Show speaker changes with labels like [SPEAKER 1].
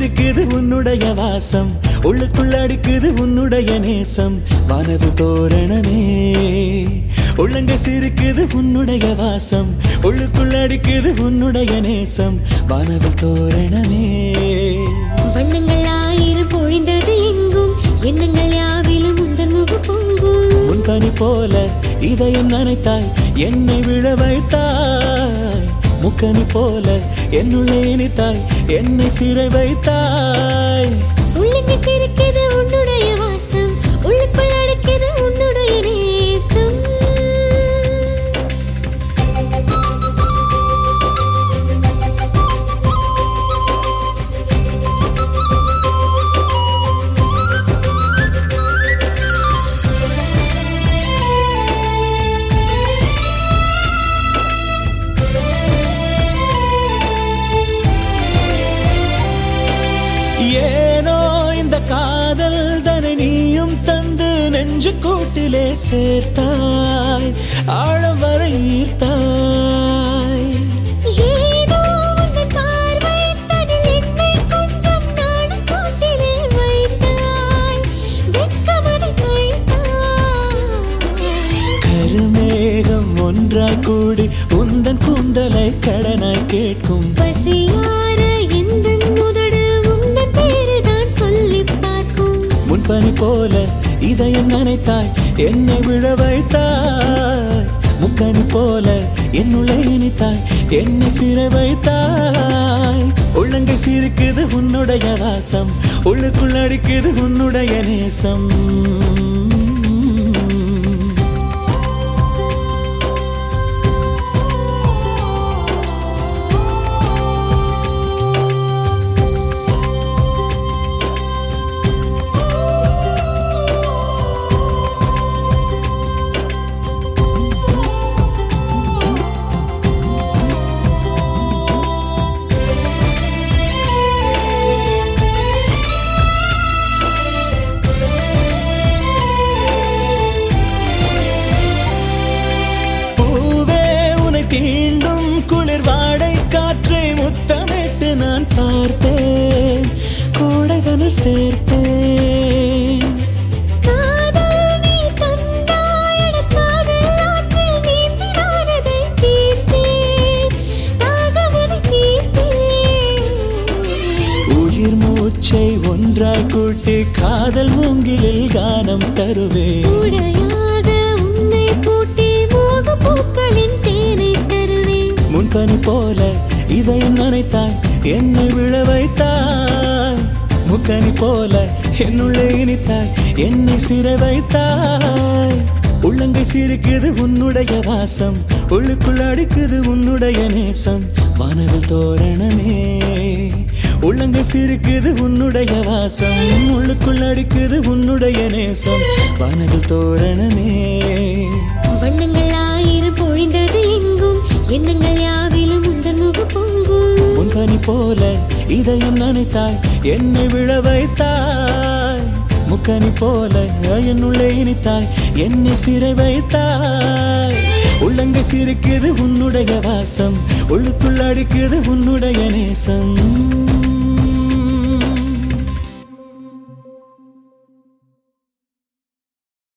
[SPEAKER 1] சிரிக்குது உன்னுடைய வாசம் உள்ளுக்குள்ள அடிக்குது உன்னுடைய நேசம் வானவு தோரணமே உள்ளங்க சிரிக்குது உன்னுடைய வாசம் உள்ளுக்குள்ள அடிக்குது உன்னுடைய நேசம் வானவு தோரணமே
[SPEAKER 2] வண்ணங்கள் ஆயிரம் பொழிந்தது எங்கும் எண்ணங்கள் யாவிலும் உந்தன் முக பொங்கும்
[SPEAKER 1] முன்பனி போல இதயம் நனைத்தாய் என்னை விழ வைத்தாய் முக்கனி போல என்னுள்ளே இனித்தாய் என்னை சிறை வைத்தாய்
[SPEAKER 2] உள்ளங்க சிரிக்குது உன்னுடைய வாசம் உள்ளுக்குள் அடக்கிது உன்னுடைய நேசம்
[SPEAKER 1] ஏனோ இந்த காதல் தனை நீயும் தந்து நெஞ்சு கூட்டிலே சேர்த்தாய் ஆழம் வரை ஈர்த்தாய்
[SPEAKER 2] ஏதோ உந்தன் பார்வை தனில் என்னை கொஞ்சம் நாணம் கூட்டிலே வைத்தாய் வெட்கமதை வைத்தாய்
[SPEAKER 1] கருமேகம் ஒன்றாய் கூடி உந்தன் கூந்தலை கடனாய் கேட்கும்
[SPEAKER 2] பசியார எந்தன் உதடு உந்தன் பேருதான் சொல்லிப் பார்க்கும்
[SPEAKER 1] முன்பனி போல இதயம் நனைத்தாய் என்னை விழ வைத்தாய் முக்கனி போல என்னுள்ளே இனித்தாய் என்னை சிறை வைத்தாய் உள்ளங்கை சிரிக்குது உன்னுடைய வாசம் உள்ளுக்குள் அடிக்குது உன்னுடைய நேசம் பூவே உனை தீண்டும் குளிர் வாடை காற்றை முத்தமிட்டு நான் பார்த்தேன் கோடைதனில் சேர்த்தேன்
[SPEAKER 2] காதல் நீ தந்தாயட காதல் ஆற்றில் நீந்தி நான் அதை தீர்த்தேன் தாகமதை தீர்த்தேன்
[SPEAKER 1] உயிர் மூச்சை ஒன்றாய் கூட்டி காதல் மூங்கிலில் கானம் தருவேன்
[SPEAKER 2] உடையாக உன்னை பூட்டி மோக பூக்களின் தேனை தருவேன்
[SPEAKER 1] முன்பனி போல இதயம் நனைத்தாய் என்னை விழ வைத்தாய் முக்கனி போல என்னுள்ளே இனித்தாய் என்னை சிறை வைத்தாய் உள்ளங்கை சிரிக்குது உன்னுடைய வாசம் உள்ளுக்குள் அடிக்குது உன்னுடைய நேசம் வானவில் தோரணமே உள்ளங்கை சிரிக்குது உன்னுடைய வாசம் உள்ளுக்குள் அடிக்குது உன்னுடைய நேசம் வானவில் தோரணமே
[SPEAKER 2] வண்ணங்கள் ஆயிரம் பொழிந்தது எங்கும் எண்ணங்கள் யாவிலும் உந்தன் முக பொங்கும்
[SPEAKER 1] முன்பனி போல இதயம் நனைத்தாய் என்னை விழ வைத்தாய் முக்கனி போல என்னுள்ளே இனித்தாய் என்னை சிறை வைத்தாய் உள்ளங்க சிரிக்குது உன்னுடைய வாசம் உள்ளுக்குள் அடிக்குது உன்னுடைய நேசம்